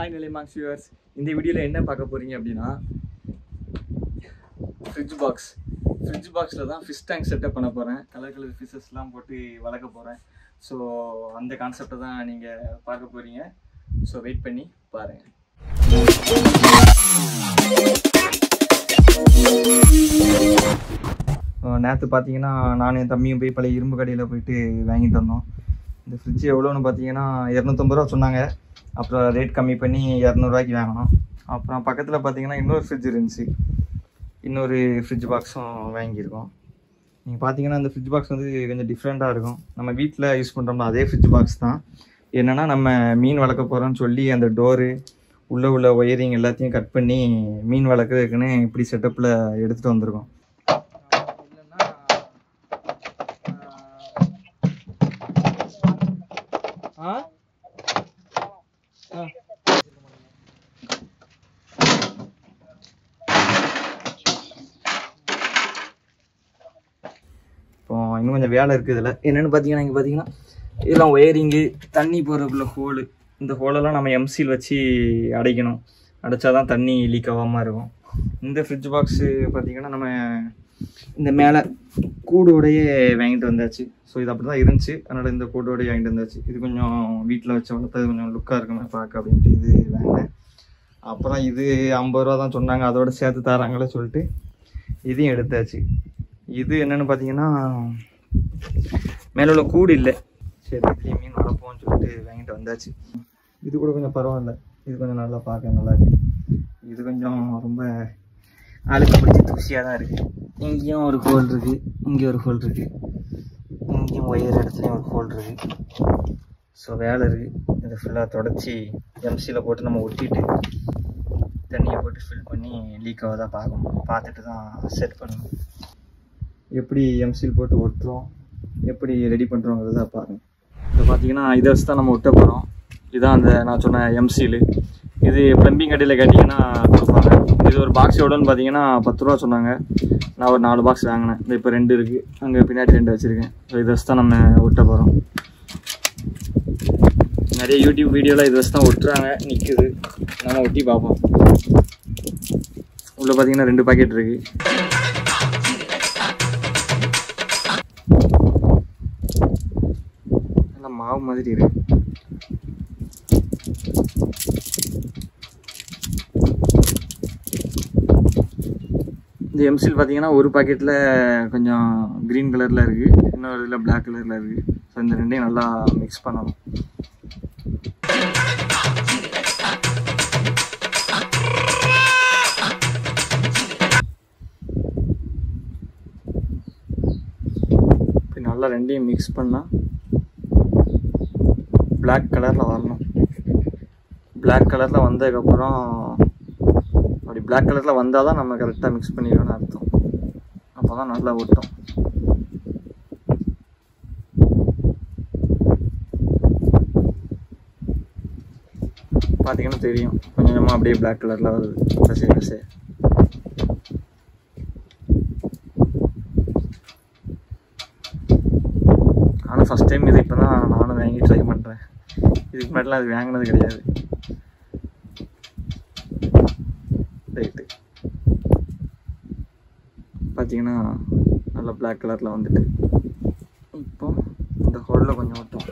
hi நிலைமாக்ஸ் viewers இந்த வீடியோவில் என்ன பார்க்க போகிறீங்க அப்படின்னா ஃப்ரிட்ஜ் பாக்ஸ் ஃப்ரிட்ஜ் பாக்ஸில் தான் ஃபிஷ் டேங்க் செட்டப் பண்ண போகிறேன் கலர் கலர் ஃபிஷ்ஷஸ்லாம் போட்டு வளர்க்க போகிறேன் ஸோ அந்த கான்செப்டை தான் நீங்கள் பார்க்க போகிறீங்க ஸோ வெயிட் பண்ணி பாருங்கள் நேற்று பார்த்தீங்கன்னா நானும் என் தம்பியும் போய் பழைய இரும்பு கடையில் போயிட்டு வாங்கிட்டு வந்தோம் இந்த ஃப்ரிட்ஜ் எவ்வளோன்னு பார்த்தீங்கன்னா இரநூத்தம்பது ரூபா சொன்னாங்க அப்புறம் ரேட் கம்மி பண்ணி இரநூறுவாய்க்கு வாங்கினோம் அப்புறம் பக்கத்தில் பார்த்தீங்கன்னா இன்னொரு ஃப்ரிட்ஜ் இருந்துச்சு இன்னொரு ஃப்ரிட்ஜ் பாக்ஸும் வாங்கியிருக்கோம் நீங்கள் பார்த்தீங்கன்னா இந்த ஃப்ரிட்ஜ் பாக்ஸ் வந்து கொஞ்சம் டிஃப்ரெண்ட்டாக இருக்கும் நம்ம வீட்டில் யூஸ் பண்ணுறோம்ல அதே ஃப்ரிட்ஜ் பாக்ஸ் தான் என்னென்னா நம்ம மீன் வளர்க்க போகிறோம்னு சொல்லி அந்த டோரு உள்ளே உள்ள ஒயரிங் எல்லாத்தையும் கட் பண்ணி மீன் வளர்க்குறதுக்குன்னு இப்படி செட்டப்பில் எடுத்துகிட்டு வந்திருக்கோம் ஆ ஆ இப்போ இன்னும் கொஞ்சம் வேலை இருக்குது இதில் என்னென்னு பார்த்தீங்கன்னா இங்கே பார்த்தீங்கன்னா இதெல்லாம் ஒயரிங்கு தண்ணி போகிறதுக்குள்ள ஹோலு இந்த ஹோலெல்லாம் நம்ம எம்சியில் வச்சு அடைக்கணும் அடைச்சா தான் தண்ணி லீக் ஆகாமல் இருக்கும் இந்த ஃப்ரிட்ஜ் பாக்ஸு பார்த்தீங்கன்னா நம்ம இந்த மேலே கூடோடையே வாங்கிட்டு வந்தாச்சு ஸோ இது அப்படி தான் இருந்துச்சு அதனால் இந்த கூடோடையே வாங்கிட்டு வந்தாச்சு இது கொஞ்சம் வீட்டில் வச்சு வளர்த்தது கொஞ்சம் லுக்காக இருக்குமே பார்க்க அப்படின்ட்டு இது வாங்கினேன் அப்புறம் இது ஐம்பது ரூபா தான் சொன்னாங்க அதோட சேர்த்து தராங்களே சொல்லிட்டு இதையும் எடுத்தாச்சு இது என்னன்னு பார்த்தீங்கன்னா மேலே உள்ள கூடு இல்லை சரி இதுலேயும் மீன் வளர்ப்போம்னு சொல்லிட்டு வாங்கிட்டு வந்தாச்சு இது கூட கொஞ்சம் பரவாயில்ல இது கொஞ்சம் நல்லா பார்க்க நல்லா இருக்கு இது கொஞ்சம் ரொம்ப அழுக்கு பிடிச்சி தூசியாக தான் இருக்குது இங்கேயும் ஒரு ஹோல் இருக்குது இங்கே ஒரு ஹோல் இருக்குது இங்கேயும் ஒயர் இடத்துலையும் ஒரு ஹோல் இருக்குது ஸோ வேலை இருக்குது இதை ஃபுல்லாக தொடச்சி எம்சியில் போட்டு நம்ம ஒட்டிட்டு தண்ணியை போட்டு ஃபில் பண்ணி லீக் ஆகாத பார்க்கணும் பார்த்துட்டு தான் செட் பண்ணணும் எப்படி எம்சில் போட்டு ஒட்டுறோம் எப்படி ரெடி பண்ணுறோங்கிறத பாருங்கள் இப்போ பார்த்தீங்கன்னா இதை வச்சு தான் நம்ம ஒட்ட போகிறோம் இதுதான் அந்த நான் சொன்ன எம்சிலு இது ப்ளம்பிங் கடையில் கேட்டிங்கன்னா கொடுப்பாங்க இது ஒரு பாக்ஸ் எவ்வளோன்னு பார்த்தீங்கன்னா பத்து ரூபா சொன்னாங்க நான் ஒரு நாலு பாக்ஸ் வாங்கினேன் இந்த இப்போ ரெண்டு இருக்குது அங்கே பின்னாடி ரெண்டு வச்சுருக்கேன் ஸோ இதை வச்சு தான் நம்ம ஒட்ட போகிறோம் நிறைய யூடியூப் வீடியோவில் இதை வச்சு தான் ஒட்டுறாங்க நிற்குது நம்ம ஒட்டி பார்ப்போம் உள்ளே பார்த்தீங்கன்னா ரெண்டு பாக்கெட் இருக்குது நல்லா மாவு மாதிரி இருக்கு இந்த எம்சில் பார்த்தீங்கன்னா ஒரு பாக்கெட்டில் கொஞ்சம் க்ரீன் கலரில் இருக்குது இன்னொரு இதில் பிளாக் கலரில் இருக்குது ஸோ இந்த ரெண்டையும் நல்லா மிக்ஸ் பண்ணணும் இப்படி நல்லா ரெண்டையும் மிக்ஸ் பண்ணால் பிளாக் கலரில் வரணும் பிளாக் கலரில் வந்ததுக்கப்புறம் அப்படி பிளாக் கலரில் வந்தால் தான் நம்ம கரெக்டாக மிக்ஸ் பண்ணிடுவோம்னு அர்த்தம் அப்போ தான் நல்லா ஒட்டும் பார்த்தீங்கன்னா தெரியும் கொஞ்சம் கொஞ்சமாக அப்படியே பிளாக் கலரில் வருது கசே கசே ஆனால் ஃபஸ்ட் டைம் இது இப்போ தான் நானும் வாங்கி ட்ரை பண்ணுறேன் இதுக்கு முன்னாடிலாம் அது வாங்கினது கிடையாது ரைட்டு பார்த்தீங்கன்னா நல்லா பிளாக் கலரில் வந்துட்டு இப்போ இந்த ஹோலில் கொஞ்சம் ஒட்டும்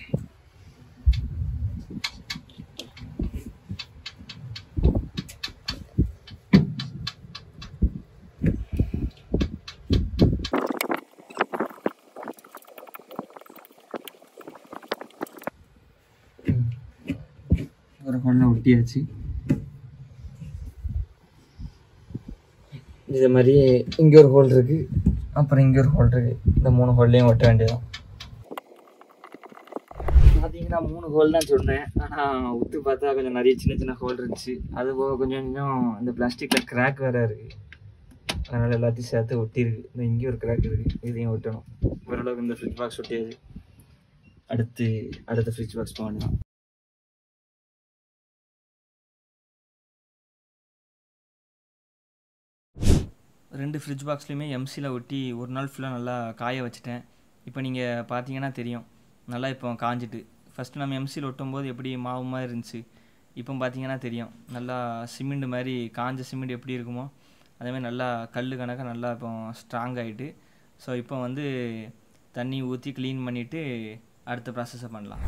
ஒரு ஹோலில் ஒட்டியாச்சு இது மாதிரி இங்கே ஒரு ஹோல் இருக்குது அப்புறம் இங்கே ஒரு ஹோல் இருக்குது இந்த மூணு ஹோல்லையும் ஒட்ட வேண்டியதான் பார்த்தீங்கன்னா மூணு ஹோல் தான் சொன்னேன் ஆனால் உத்து பார்த்தா கொஞ்சம் நிறைய சின்ன சின்ன ஹோல் இருந்துச்சு அது போக கொஞ்சம் கொஞ்சம் இந்த பிளாஸ்டிக்கில் கிராக் வேறு இருக்குது அதனால் எல்லாத்தையும் சேர்த்து ஒட்டியிருக்கு இந்த இங்கே ஒரு கிராக் இருக்குது இதையும் ஒட்டணும் ஓரளவுக்கு இந்த ஃப்ரிட்ஜ் பாக்ஸ் ஒட்டியாச்சு அடுத்து அடுத்த ஃப்ரிட்ஜ் பாக்ஸ் போகணும் ரெண்டு ஃப்ரிட்ஜ் பாக்ஸ்லையுமே எம்சியில் ஒட்டி ஒரு நாள் ஃபுல்லாக நல்லா காய வச்சுட்டேன் இப்போ நீங்கள் பார்த்தீங்கன்னா தெரியும் நல்லா இப்போ காஞ்சிட்டு ஃபஸ்ட்டு நம்ம எம்சியில் ஒட்டும் போது எப்படி மாவு மாதிரி இருந்துச்சு இப்போ பார்த்தீங்கன்னா தெரியும் நல்லா சிமெண்ட் மாதிரி காஞ்ச சிமெண்ட் எப்படி இருக்குமோ அதே மாதிரி நல்லா கல் கணக்காக நல்லா இப்போ ஸ்ட்ராங் ஆகிட்டு ஸோ இப்போ வந்து தண்ணி ஊற்றி க்ளீன் பண்ணிவிட்டு அடுத்த ப்ராசஸை பண்ணலாம்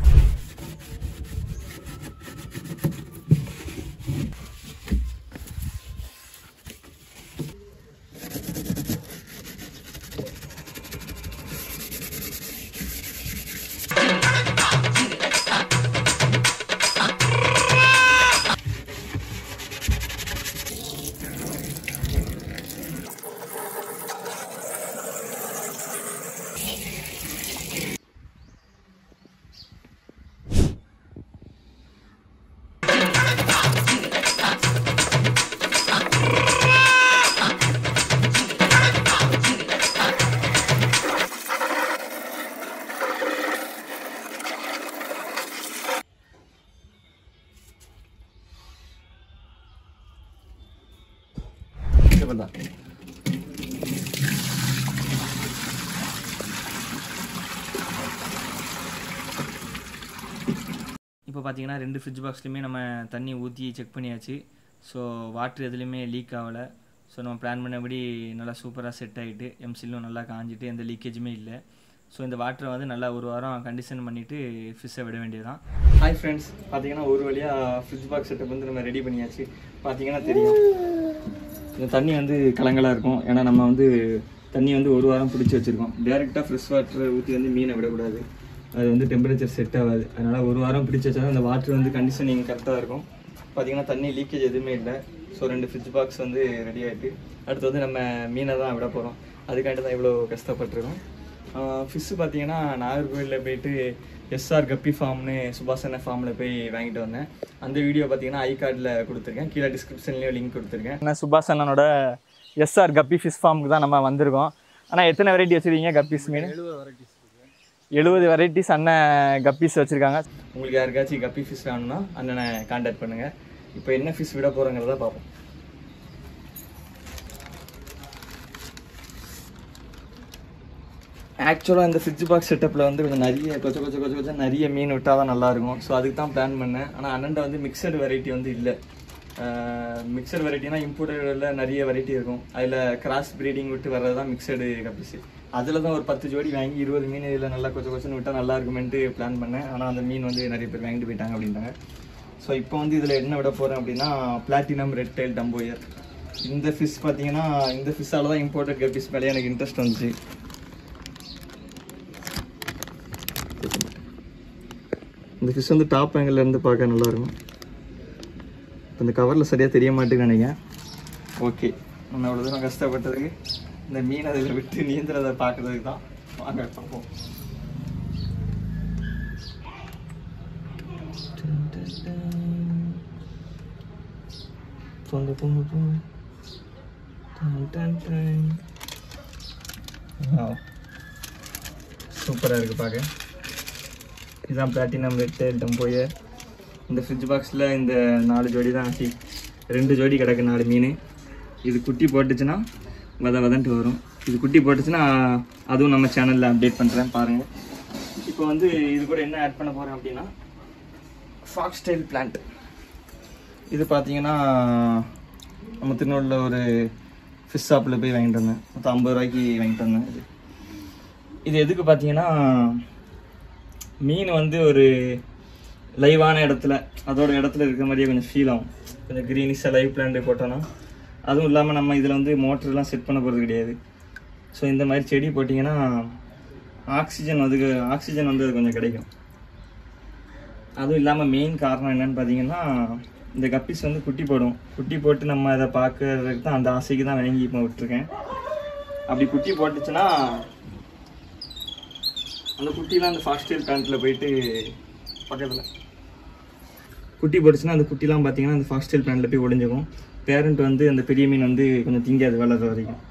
இப்போ பார்த்தீங்கன்னா ரெண்டு ஃப்ரிட்ஜ் பாக்ஸ்லையுமே நம்ம தண்ணி ஊற்றி செக் பண்ணியாச்சு ஸோ வாட்ரு எதுலேயுமே லீக் ஆகலை ஸோ நம்ம பிளான் பண்ணபடி நல்லா சூப்பராக செட் ஆகிட்டு எம்சிலும் நல்லா காஞ்சிட்டு எந்த லீக்கேஜுமே இல்லை ஸோ இந்த வாட்டரை வந்து நல்லா ஒரு வாரம் கண்டிஷன் பண்ணிவிட்டு ஃபிஷ்ஷை விட வேண்டியதுதான் ஹாய் ஃப்ரெண்ட்ஸ் பார்த்தீங்கன்னா ஒரு வழியாக ஃப்ரிட்ஜ் பாக்ஸ் செட்டப் வந்து நம்ம ரெடி பண்ணியாச்சு பார்த்தீங்கன்னா தெரியும் இந்த தண்ணி வந்து கலங்கலாக இருக்கும் ஏன்னா நம்ம வந்து தண்ணி வந்து ஒரு வாரம் பிடிச்சி வச்சுருக்கோம் டேரெக்டாக ஃப்ரெஷ் வாட்டர் ஊற்றி வந்து மீனை விடக்கூடாது அது வந்து டெம்பரேச்சர் செட் ஆகாது அதனால் ஒரு வாரம் பிடிச்சி வச்சா தான் அந்த வாட்டர் வந்து கண்டிஷனிங் கரெக்டாக இருக்கும் பார்த்தீங்கன்னா தண்ணி லீக்கேஜ் எதுவுமே இல்லை ஸோ ரெண்டு ஃப்ரிட்ஜ் பாக்ஸ் வந்து ரெடி ஆகிட்டு அடுத்து வந்து நம்ம மீனை தான் விட போகிறோம் அதுக்காண்டி தான் இவ்வளோ கஷ்டப்பட்டுருக்கோம் ஃபிஷ்ஷு பார்த்தீங்கன்னா நாகர்கோவிலில் போயிட்டு எஸ்ஆர் கப்பி ஃபார்ம்னு சுபாசன ஃபார்மில் போய் வாங்கிட்டு வந்தேன் அந்த வீடியோ பார்த்தீங்கன்னா ஐ கார்டில் கொடுத்துருக்கேன் கீழே டிஸ்கிரிப்ஷன்லேயும் லிங்க் கொடுத்துருக்கேன் நான் சுபாஷ் அண்ணனோட எஸ்ஆர் கப்பி ஃபிஷ் ஃபார்முக்கு தான் நம்ம வந்திருக்கோம் ஆனால் எத்தனை வெரைட்டி வச்சுருக்கீங்க கப்பீஸ் மீன் எழுபது வெரைட்டிஸ் அண்ணன் கப்பீஸ் வச்சுருக்காங்க உங்களுக்கு யாருக்காச்சும் கப்பி ஃபிஷ் வேணும்னா அண்ணனை காண்டாக்ட் பண்ணுங்கள் இப்போ என்ன ஃபிஷ் விட போகிறோங்கிறத பார்ப்போம் ஆக்சுவலாக இந்த ஃப்ரிட்ஜ் பாக்ஸ் செட்டப்பில் வந்து கொஞ்சம் நிறைய கொஞ்சம் கொஞ்சம் கொஞ்சம் கொஞ்சம் நிறைய மீன் விட்டால் தான் நல்லாயிருக்கும் ஸோ அதுக்கு தான் பிளான் பண்ணேன் ஆனால் அண்ணன்ட்ட வந்து மிக்சடு வெரைட்டி வந்து இல்லை மிக்சர் வெரைட்டினா இம்போர்ட்டடில் நிறைய வெரைட்டி இருக்கும் அதில் கிராஸ் ப்ரீடிங் விட்டு வர்றது தான் மிக்சடு கப்பிஸு அதில் தான் ஒரு பத்து ஜோடி வாங்கி இருபது மீன் இதில் நல்லா கொஞ்சம் கொஞ்சம் விட்டால் நல்லா இருக்குமென்ட்டு பிளான் பண்ணேன் ஆனால் அந்த மீன் வந்து நிறைய பேர் வாங்கிட்டு போயிட்டாங்க அப்படின்ட்டாங்க ஸோ இப்போ வந்து இதில் என்ன விட போகிறேன் அப்படின்னா பிளாட்டினம் ரெட் டைல் டம்போயர் இந்த ஃபிஷ் பார்த்தீங்கன்னா இந்த ஃபிஷ்ஷால் தான் இம்போர்ட்டட் கப்பிஸ் மேலே எனக்கு இன்ட்ரெஸ்ட் வந்துச்சு இந்த ஃபிஷ் வந்து டாப் ஆங்கிள் இருந்து பார்க்க நல்லா இருக்கும் இப்போ இந்த கவரில் சரியாக தெரிய மாட்டேங்குது நினைக்கிறேன் ஓகே நம்ம அவ்வளோ தூரம் கஷ்டப்பட்டதுக்கு இந்த மீன் அதில் விட்டு நீந்துறதை பார்க்கறதுக்கு தான் வாங்க பார்ப்போம் போங்க போங்க போங்க சூப்பராக இருக்குது பார்க்க இதுதான் பிளாட்டினம் ரெட் டம்போயர் இந்த ஃப்ரிட்ஜ் பாக்ஸில் இந்த நாலு ஜோடி தான் ஆச்சு ரெண்டு ஜோடி கிடக்கு நாலு மீன் இது குட்டி போட்டுச்சுன்னா வத வதன்ட்டு வரும் இது குட்டி போட்டுச்சுன்னா அதுவும் நம்ம சேனலில் அப்டேட் பண்ணுறேன் பாருங்கள் இப்போ வந்து இது கூட என்ன ஆட் பண்ண போகிறேன் அப்படின்னா ஃபாக்ஸ் ஸ்டைல் பிளான்ட் இது பார்த்தீங்கன்னா நம்ம திருநூரில் ஒரு ஃபிஷ் ஷாப்பில் போய் வாங்கிட்டு வந்தேன் மொத்தம் ஐம்பது ரூபாய்க்கு வாங்கிட்டு வந்தேன் இது இது எதுக்கு பார்த்தீங்கன்னா மீன் வந்து ஒரு லைவான இடத்துல அதோட இடத்துல இருக்கிற மாதிரியே கொஞ்சம் ஃபீல் ஆகும் கொஞ்சம் க்ரீனிஷாக லைவ் பிளான்ட் போட்டோன்னா அதுவும் இல்லாமல் நம்ம இதில் வந்து மோட்டர்லாம் செட் பண்ண போகிறது கிடையாது ஸோ இந்த மாதிரி செடி போட்டிங்கன்னா ஆக்சிஜன் அதுக்கு ஆக்சிஜன் வந்து அது கொஞ்சம் கிடைக்கும் அதுவும் இல்லாமல் மெயின் காரணம் என்னன்னு பார்த்தீங்கன்னா இந்த கப்பீஸ் வந்து குட்டி போடும் குட்டி போட்டு நம்ம அதை பார்க்கறதுக்கு தான் அந்த ஆசைக்கு தான் வாங்கி இப்போ விட்டுருக்கேன் அப்படி குட்டி போட்டுச்சுன்னா அந்த குட்டிலாம் அந்த ஃபாஸ்டேல் பிளான்ட்டில் போயிட்டு பக்கத்தில் குட்டி போட்டுச்சுன்னா அந்த குட்டிலாம் பார்த்தீங்கன்னா அந்த ஃபாஸ்டேல் பிளான்ட்டில் போய் ஒளிஞ்சுக்கும் பேரண்ட் வந்து அந்த பெரிய மீன் வந்து கொஞ்சம் திங்காது வளர்ற வரைக்கும்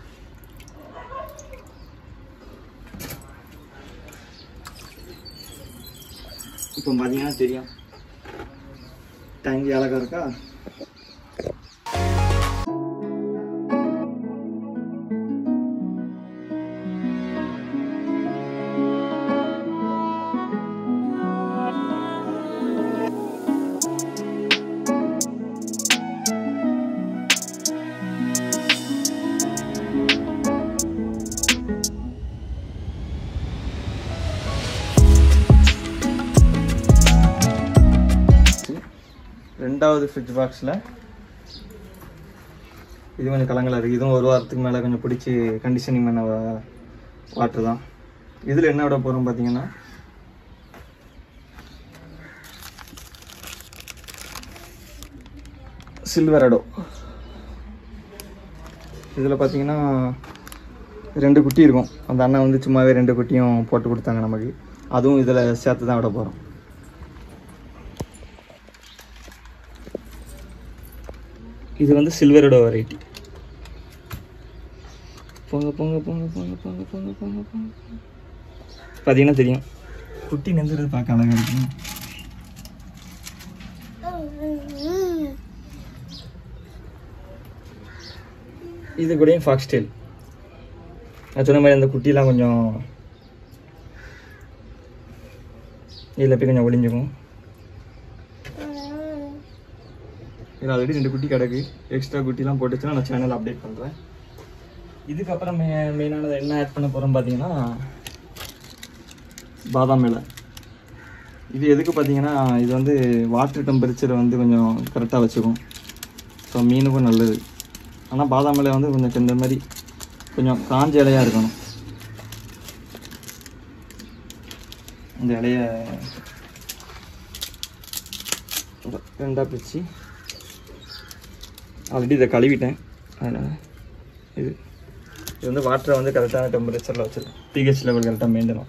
இப்போ பார்த்தீங்கன்னா தெரியும் டேங்கி அழகா இருக்கா ரெண்டாவது ஃப்ரிட்ஜ் பாக்ஸில் இது கொஞ்சம் கலங்கலாக இருக்குது இதுவும் ஒரு வாரத்துக்கு மேலே கொஞ்சம் பிடிச்சி கண்டிஷனிங் பண்ண வாட்டர் தான் இதில் என்ன விட போகிறோம் பார்த்தீங்கன்னா சில்வரடோ இதில் பார்த்தீங்கன்னா ரெண்டு குட்டி இருக்கும் அந்த அண்ணன் வந்து சும்மாவே ரெண்டு குட்டியும் போட்டு கொடுத்தாங்க நமக்கு அதுவும் இதில் சேர்த்து தான் விட போகிறோம் இது வந்து சில்வரோட வெரைட்டி போங்க போங்க போங்க போங்க போங்க போங்க போங்க போங்க பார்த்தீங்கன்னா தெரியும் குட்டி நெந்துறது பார்க்க அழகாக இருக்கும் இது கூடயும் ஃபாக்ஸ் டெயில் நான் சொன்ன மாதிரி அந்த குட்டிலாம் கொஞ்சம் இதில் போய் கொஞ்சம் ஒளிஞ்சுக்கும் இதில் ஆல்ரெடி ரெண்டு குட்டி கிடக்கு எக்ஸ்ட்ரா குட்டிலாம் போட்டுச்சுன்னா நான் சேனல் அப்டேட் பண்ணுறேன் இதுக்கப்புறம் மெ மெயினானது என்ன ஆட் பண்ண போகிறோம் பார்த்தீங்கன்னா பாதாம் இலை இது எதுக்கு பார்த்தீங்கன்னா இது வந்து வாட்டர் டெம்பரேச்சரை வந்து கொஞ்சம் கரெக்டாக வச்சுக்கும் ஸோ மீனுக்கும் நல்லது ஆனால் பாதாம் இலை வந்து கொஞ்சம் இந்த மாதிரி கொஞ்சம் காஞ்ச இலையாக இருக்கணும் இந்த இலைய ரெண்டாக பிரித்து ஆல்ரெடி இதை கழுவிட்டேன் அதனால் இது இது வந்து வாட்டரை வந்து கரெக்டான டெம்பரேச்சரில் வச்சிருக்கேன் பிஹெச் லெவல் கரெக்டாக மெயின்டனும்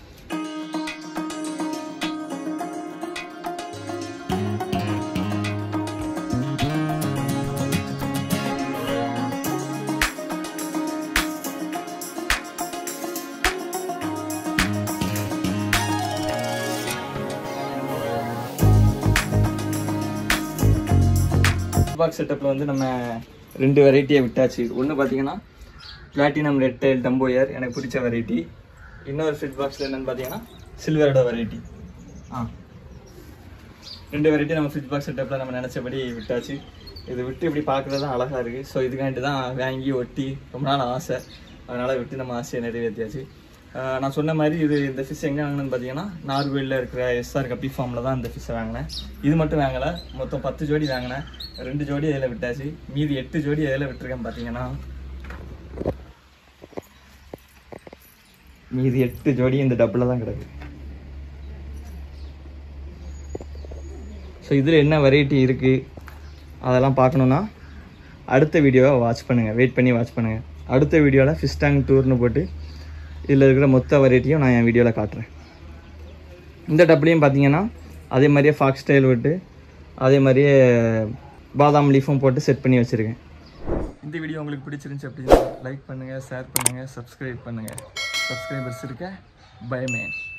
பாக்ஸ் செட்டப்பில் வந்து நம்ம ரெண்டு வெரைட்டியை விட்டாச்சு ஒன்று பார்த்தீங்கன்னா பிளாட்டினம் ரெட் டைல் டம்போயர் எனக்கு பிடிச்ச வெரைட்டி இன்னொரு ஃபிட் பாக்ஸில் என்னென்னு பார்த்தீங்கன்னா சில்வரோட வெரைட்டி ஆ ரெண்டு வெரைட்டி நம்ம ஃபிட் பாக்ஸ் செட்டப்பில் நம்ம நினச்சபடி விட்டாச்சு இது விட்டு இப்படி பார்க்குறது தான் அழகாக இருக்குது ஸோ இதுக்காண்டி தான் வாங்கி ஒட்டி ரொம்ப நாள் ஆசை அதனால் விட்டு நம்ம ஆசையை நிறைவேற்றியாச்சு ஆஹ் நான் சொன்ன மாதிரி இது இந்த ஃபிஷ் எங்கே வாங்கினேன்னு பார்த்தீங்கன்னா நார்வேலில் இருக்கிற எஸ்ஆர் கப்பி ஃபார்மில் தான் இந்த ஃபிஷ்ஷை வாங்கினேன் இது மட்டும் வாங்கலை மொத்தம் பத்து ஜோடி வாங்கினேன் ரெண்டு ஜோடி இதில் விட்டாச்சு மீதி எட்டு ஜோடி இதில் விட்டுருக்கேன் பார்த்தீங்கன்னா மீதி எட்டு ஜோடி இந்த டப்பில் தான் கிடக்கு ஸோ இதில் என்ன வெரைட்டி இருக்குது அதெல்லாம் பார்க்கணுன்னா அடுத்த வீடியோவை வாட்ச் பண்ணுங்கள் வெயிட் பண்ணி வாட்ச் பண்ணுங்கள் அடுத்த வீடியோவில் ஃபிஷ் டேங்க் டூர்னு போட்டு இதில் இருக்கிற மொத்த வெரைட்டியும் நான் என் வீடியோவில் காட்டுறேன் இந்த டப்லையும் பார்த்தீங்கன்னா அதே மாதிரியே ஃபாக்ஸ் ஸ்டைல் விட்டு அதே மாதிரியே பாதாம் லீஃபும் போட்டு செட் பண்ணி வச்சுருக்கேன் இந்த வீடியோ உங்களுக்கு பிடிச்சிருந்துச்சு அப்படின்னா லைக் பண்ணுங்கள் ஷேர் பண்ணுங்கள் சப்ஸ்கிரைப் பண்ணுங்கள் சப்ஸ்கிரைபர்ஸ் இருக்க பயமே